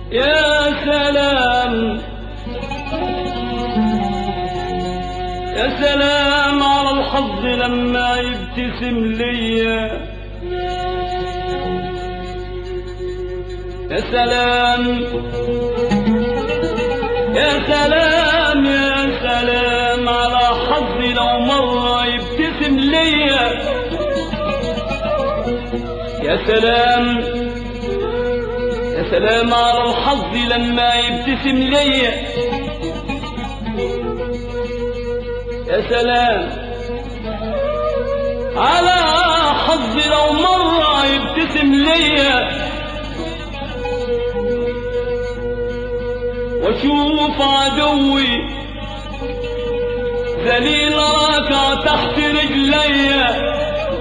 يا سلام يا سلام على الحظ لما يبتسم ليا يا سلام يا سلام يا سلام على حظي لو مرة يبتسم ليا يا سلام يا سلام على الحظ لما يبتسم ليا يا سلام على حظي لو مرة يبتسم ليا واشوف عدوي ذليل راكع تحت رجليا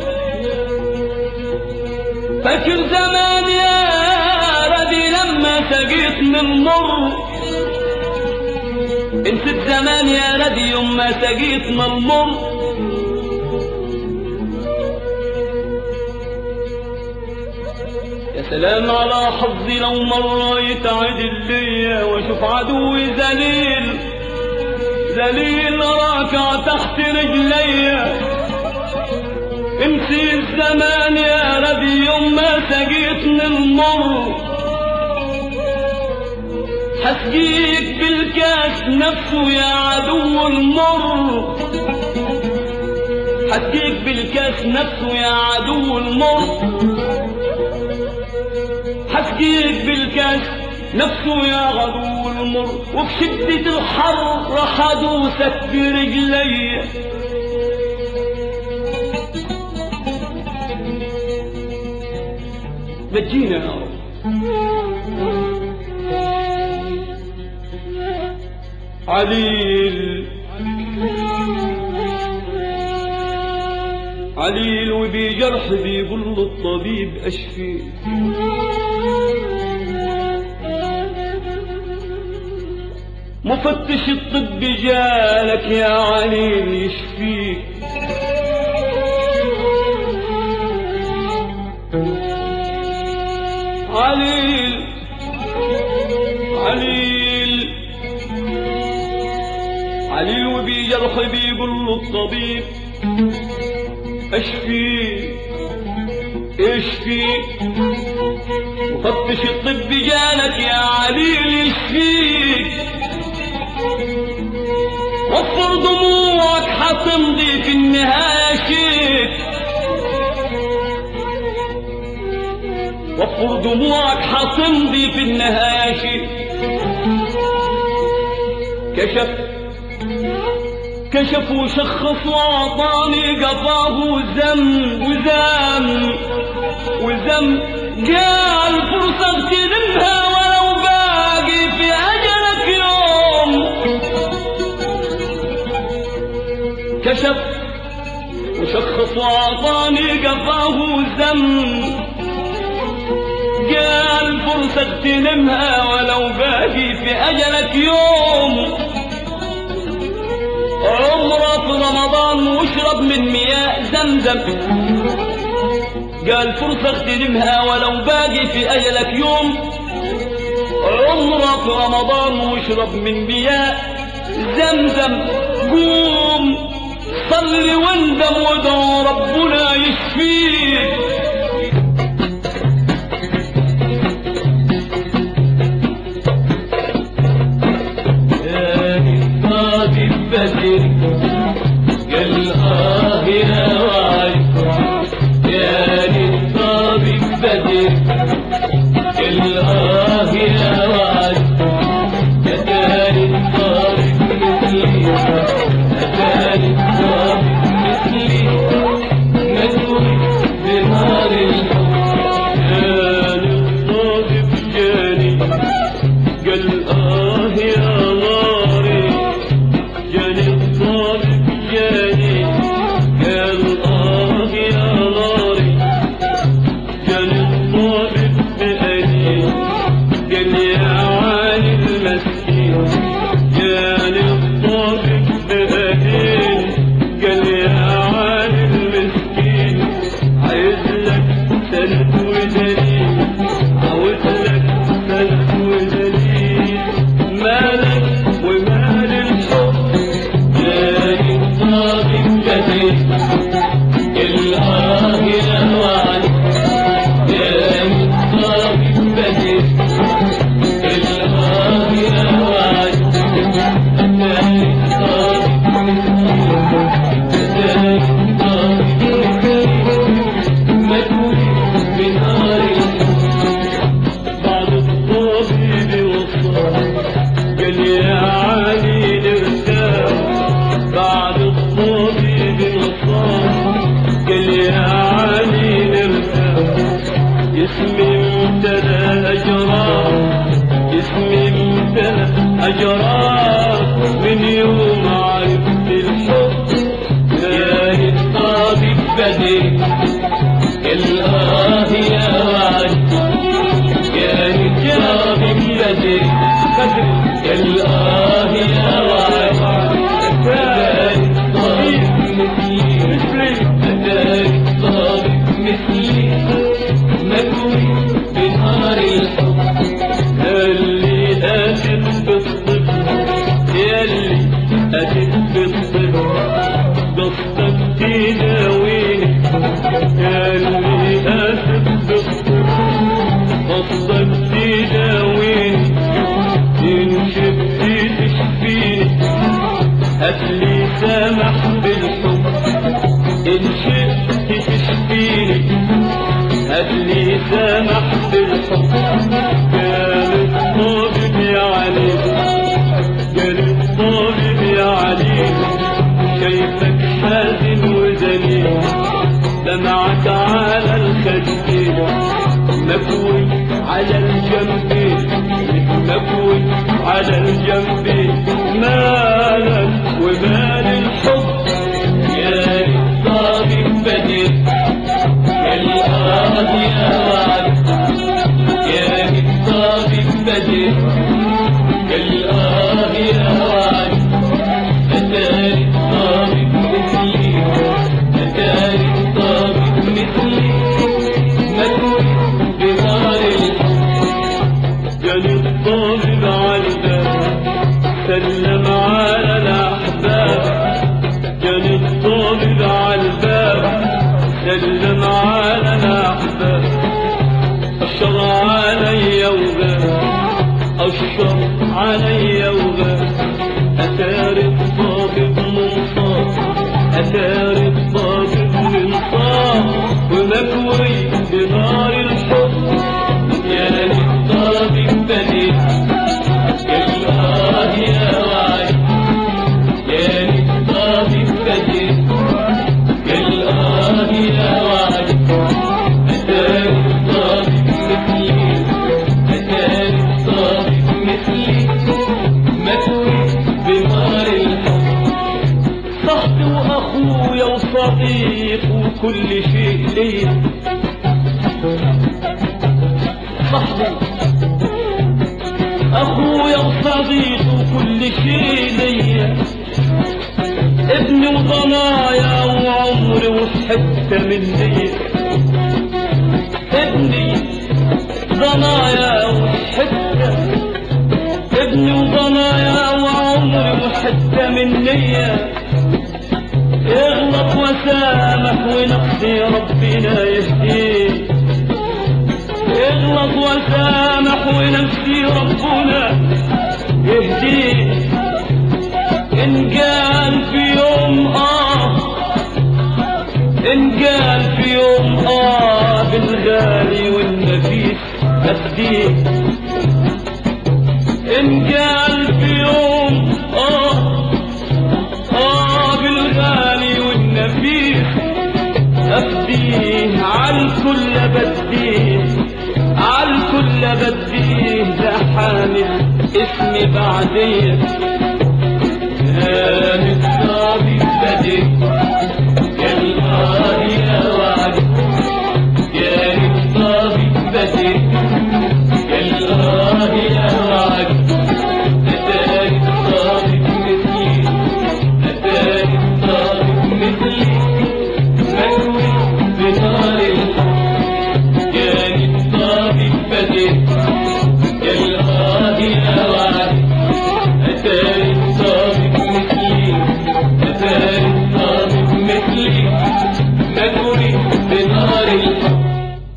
فاكر زمان يا ردي لما سقيت من مر نسيت زمان يا ردي يوم ما سقيت من مر يا سلام على حظي لو مرة يتعدل ليا واشوف عدوي ذليل ذليل راكع تحت رجليا امسي الزمان يا ردي يوم ما سقيتني المر حسقيك بالكاس نفسه يا عدو المر حسقيك بالكاس نفسه يا عدو المر حسقيك بالكاس نفسه يا عدو المر وفي شدة الحر راح ادوسك برجلي نجينا يا رب عليل عليل وبجرح بيقول له الطبيب اشفي مفتش الطب جالك يا عليل يشفيك عليل عليل عليل وبجرح بيقول له الطبيب اشفي اشفي مفتش الطب جالك يا عليل يشفيك وفر دموعك حتمضي في النهاية شيك وفر دموعك حتمضي في النهاية شيك كشف كشف وشخص وعطاني قفاه وزم وزم وزم قال فرصة اغتنمها ولو باقي في أجلك يوم كشف وشخص وعطاني قفاه وزم قال فرصة اغتنمها ولو باقي في أجلك يوم عمره في رمضان واشرب من مياه زمزم قال فرصة اغتنمها ولو باقي في أجلك يوم عمره في رمضان واشرب من مياه زمزم قوم صلي واندم وادعو ربنا يشفيك بدر قال آه يا وعد يا للطبيب بدر قال آه يا وعد أتاني الطبيب مثلي أتاني الطبيب مثلي مدوي بنار الحب جاني الطبيب جاني قال آه يا ناري جاني الطالب جاني قال آه يا ناري جاني الطالب بأني قال يا الجنبين مكوي على الجنبين مالك ومال الحب يا الطبيب بدير يا الأرض يا وعد يا الطبيب بدير يا الأرض يا وعد أتاري الطبيب مثلي أتاري الطبيب مثلي مكوي بنار الحب جاني الطبيب على الباب سلم على الأحباب جاني الطبيب على الباب سلم على الأحباب أشر علي وغاب أشر علي وغاب أثار الطبيب منصاب أثار الطبيب منصاب ومكوي بنار الحب يا للطبيب بديل يا الله يا وعي يا للطبيب بديل يا الله يا وعي أتاني الطبيب مثلي أتاني الطبيب مثلي مكوي بنار الحب صاحبي وأخويا وصديق وكل شيء ليا صاحبي أخويا وصديق وكل شيء ليا ابني وضنايا وعمري وحتة مني ابني ضنايا وحتة ابني وضنايا وعمري وحتة مني اغلط وسامح ونقصي ربنا يهديه اغلط وسامح ونفسي ربنا يهديه ان قال في يوم اه ان قال في يوم اه بالغالي والنفيس افديه ان قال في يوم اه اه بالغالي والنفيس افديه عالكل بديه عالكل بديه ده حامل اسمي بعديه يا الطبيب بديه يا القاضي يا وعد يا الطبيب بديه يا القاضي يا وعد أتاني الطبيب مثلي أتاني الطبيب مثلي مكوي بنار الحب يا الطبيب بديه يا القاضي يا وعد أتاني الطبيب مثلي أتاني الطبيب مثلي مكوي بنار الحب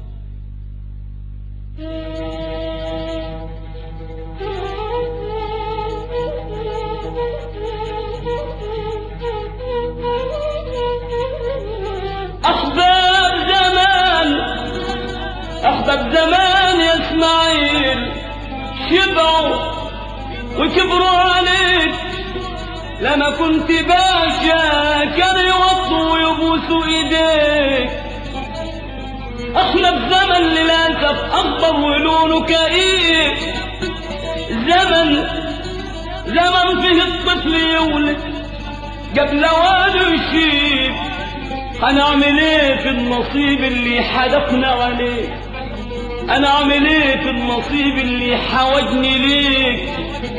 أحباب زمان أحباب زمان يا إسماعيل شبعوا وكبروا عليك لما كنت باشا كانوا يوطوا ويبوسوا ايديك احنا بزمن للاسف اخضر ولونه كئيب زمن زمن فيه الطفل يولد قبل والده يشيب هنعمل ايه في النصيب اللي حدفنا عليه انا اعمل ايه في النصيب اللي حوجني ليك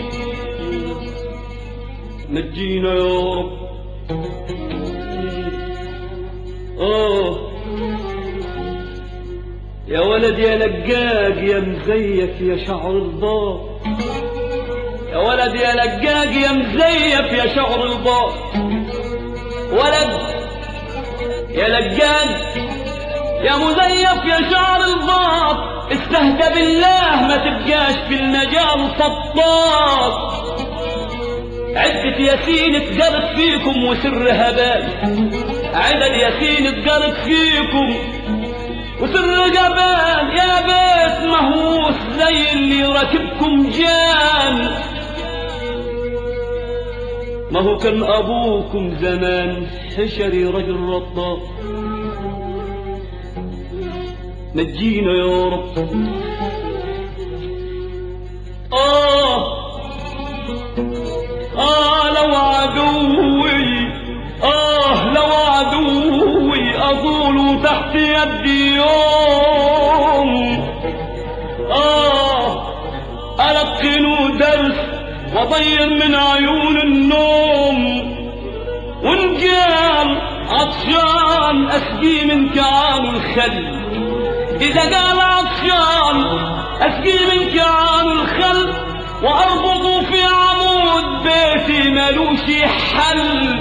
نجينا يا رب اه يا ولد يا لجاج يا مزيف يا شعر الباط يا ولد يا لجاج يا مزيف يا شعر الباط ولد يا لجاج يا مزيف يا شعر الباط استهدى بالله ما تبقاش في المجال سطاط عدة ياسين اتقرت فيكم وسر هبال عدد ياسين اتقرت فيكم وسر جبال يا بيت مهووس زي اللي راكبكم جان ما هو كان أبوكم زمان حشري رجل رطاب نجينا يا رب مدت يدي يوم آه ألقنوا درس وضير من عيون النوم ونقال عطشان أسقي من كعان الخل إذا قال عطشان أسقي من كعان الخل وأربط في عمود بيتي ملوش حل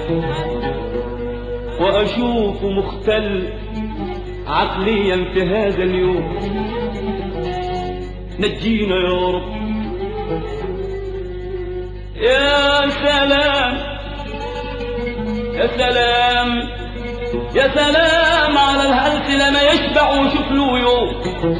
وأشوف مختل عقليا في هذا اليوم نجينا يا رب يا سلام يا سلام يا سلام على الهلس لما يشبع ويشوف له يوم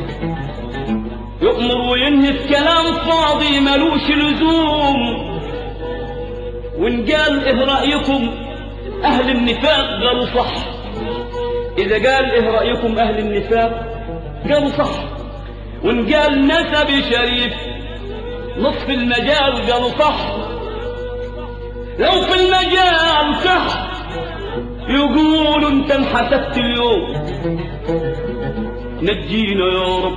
يؤمر وينهي في كلام فاضي ملوش لزوم وان قال ايه رايكم اهل النفاق قالوا صح اذا قال ايه رايكم اهل النفاق قالوا صح وان قال نسبي شريف نصف المجال قالوا صح لو في المجال صح يقولوا انت انحسبت اليوم نجينا يا رب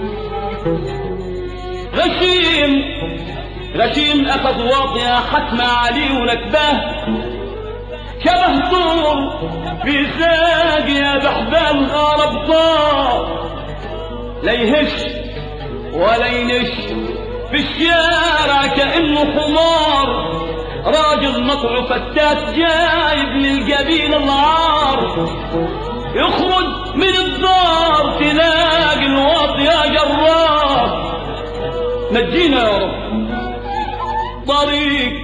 غشيم غشيم اخذ واطية حتم علي ونكباه شبه طول في ساقية بحبال غارب طار لا يهش ولا ينش في الشارع كأنه حمار راجل مطع فتات جايب للقبيل العار يخرج من الدار تلاقي الواطية جرار نجينا يا رب طريق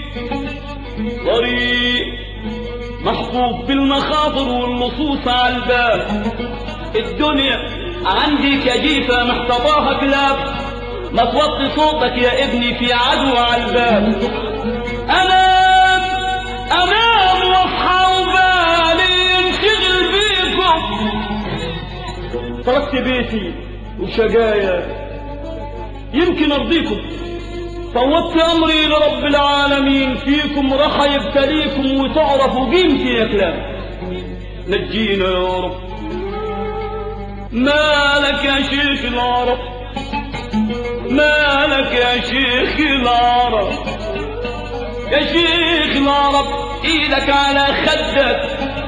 طريق محفوظ بالمخاطر واللصوص على الباب الدنيا عندي كجيفة محتضاها كلاب ما توطي صوتك يا ابني في عدو على الباب انام انام واصحى وبالي ينشغل بيكم تركت بيتي وشقايا يمكن ارضيكم فوضت امري لرب العالمين فيكم راح يبتليكم وتعرفوا قيمتي يا كلاب نجينا يا رب مالك يا شيخ العرب مالك يا شيخ العرب يا شيخ العرب ايدك على خدك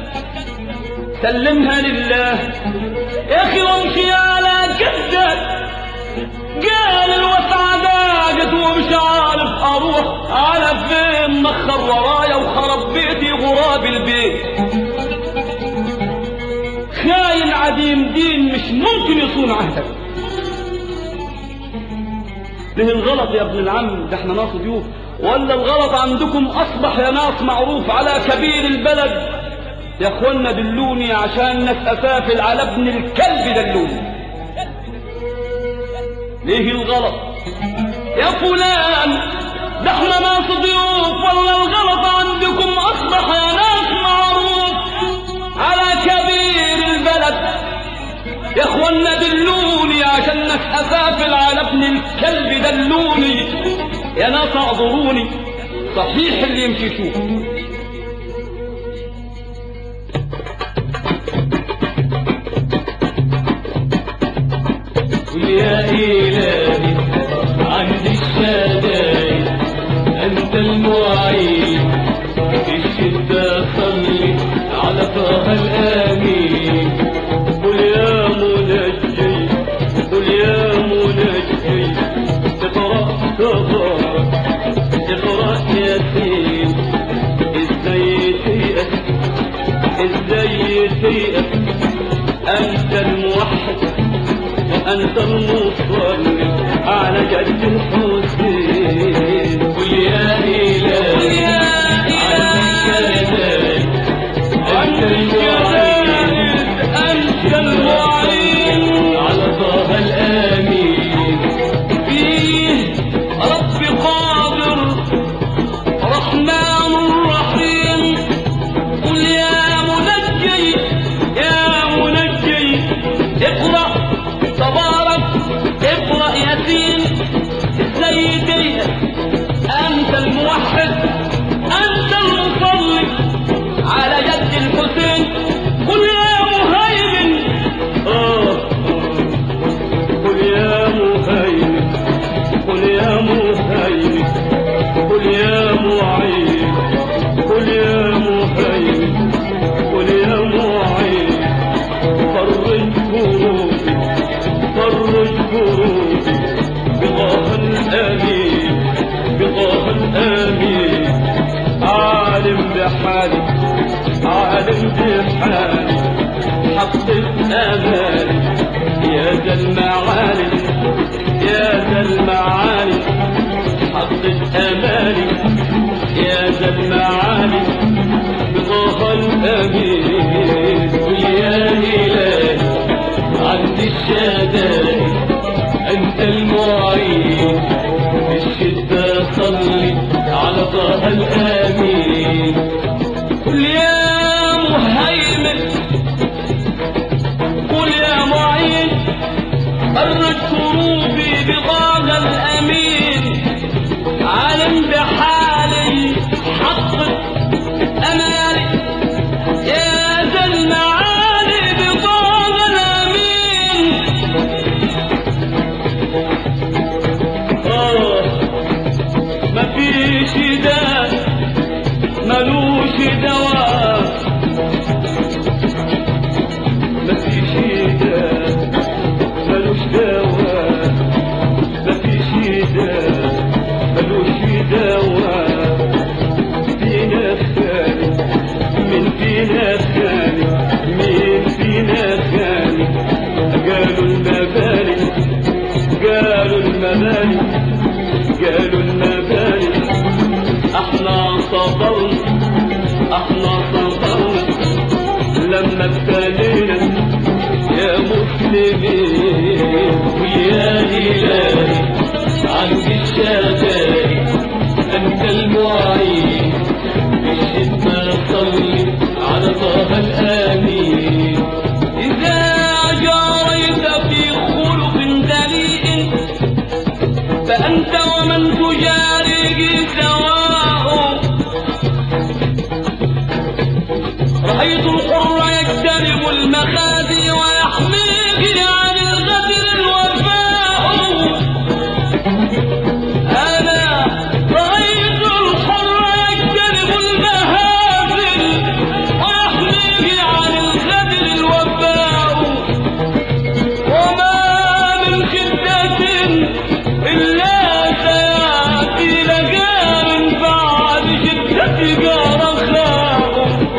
سلمها لله يا اخي وامشي على كدك قال الوسعة داقت ومش عارف اروح على فين مخر ورايا وخرب بيتي غراب البيت خاين عديم دين مش ممكن يصون عهدك ليه الغلط يا ابن العم ده احنا ناس ضيوف ولا الغلط عندكم اصبح يا ناس معروف على كبير البلد يا اخوانا دلوني عشان ناس افافل على ابن الكلب دلوني ليه الغلط يا فلان ده احنا ناس ضيوف ولا الغلط عندكم اصبح يا ناس معروف على كبير البلد يا اخوانا دلوني عشان ناس افافل على ابن الكلب دلوني يا ناس اعذروني صحيح اللي يمشي يشوف يا إلهي عند الشدائد أنت المعين في الشدة صلي على طه الآمين قل يا منجي قل يا منجي اقرأ تبارك اقرأ ياسين ازاي تيأس ازاي تيأس أنت الموحد وأنت المصلي ذا المعالي حقق امالي يا ذا المعالي بطه الامين ويا الهي عندي الشدائد انت المعين في الشده صلي على طه الامين قل يا مهيمن قل يا معين فرج كروبي بطاقة الأمين عالم بحالي حقق أمالي يا ذا المعالي بطاقة الأمين آه مفيش داء ملوش دواء مفيش داء ملوش دواء مفيش داء ملوش دواء فينا خالي من فينا خالي مين فينا خالي قالوا المبالي قالوا المبالي قالوا المبالي احنا صبرنا احنا صبرنا لما ابتلينا يا مسلمين ويا الهي عندي الشدائد انت المعين بالشدة صلي على طه الامين إذا جاريت في خلق دليء فأنت ومن تجاري سواء رأيت الحر يجتنب المخازي ويحميك عن الغدر الوفاء أنا رأيت الحر يجتنب المهازل ويحميك عن الغدر الوفاء وما من شدة إلا سيأتي لجار بعد شدتك رخاء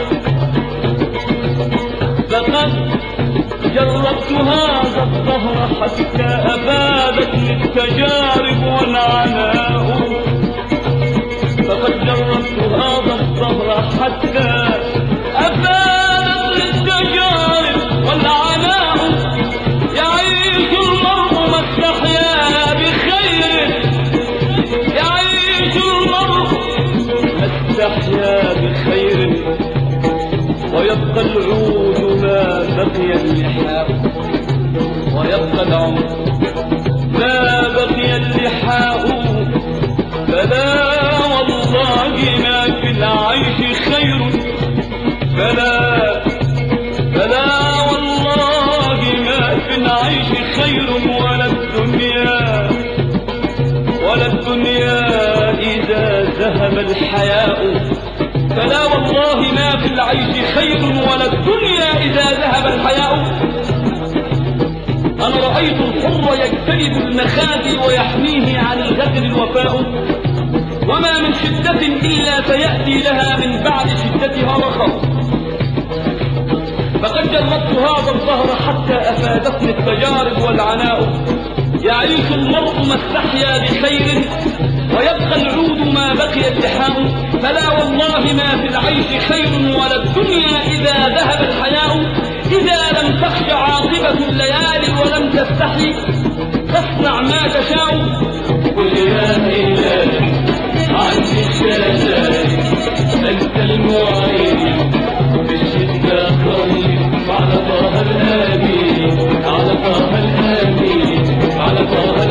لقد جربت هذا الظهر حتى أفادتني التجارب والعناء فقد جربت هذا الظهر حتى أفادتني التجارب والعناء يعيش المرء ما استحيا بخير يعيش المرء ما استحيا بخير ويبقى العود ما بقي اللحاء ويبقى العمر ما بقي اللحاء فلا والله ما في العيش خير فلا فلا والله ما في العيش خير ولا الدنيا ولا الدنيا إذا ذهب الحياء فلا والله ما في العيش خير ولا الدنيا إذا ذهب الحياء أنا رأيت الحر يجتنب المخازي ويحميه عن الغدر الوفاء وما من شدة إلا سيأتي لها من بعد شدتها رخاء فقد جربت هذا الظهر حتى أفادتني التجارب والعناء يعيش المرء ما استحيا بخير ويبقى العود ما بقي اللحاء فلا والله ما في العيش خير ولا الدنيا إذا ذهب الحياء إذا لم تخش عاقبة الليالي ولم تستحي فاصنع ما تشاء قل يا إلهي عندي الشدائد أنت المعين بالشدة صلي على طه الآمين على طه الآمين على طه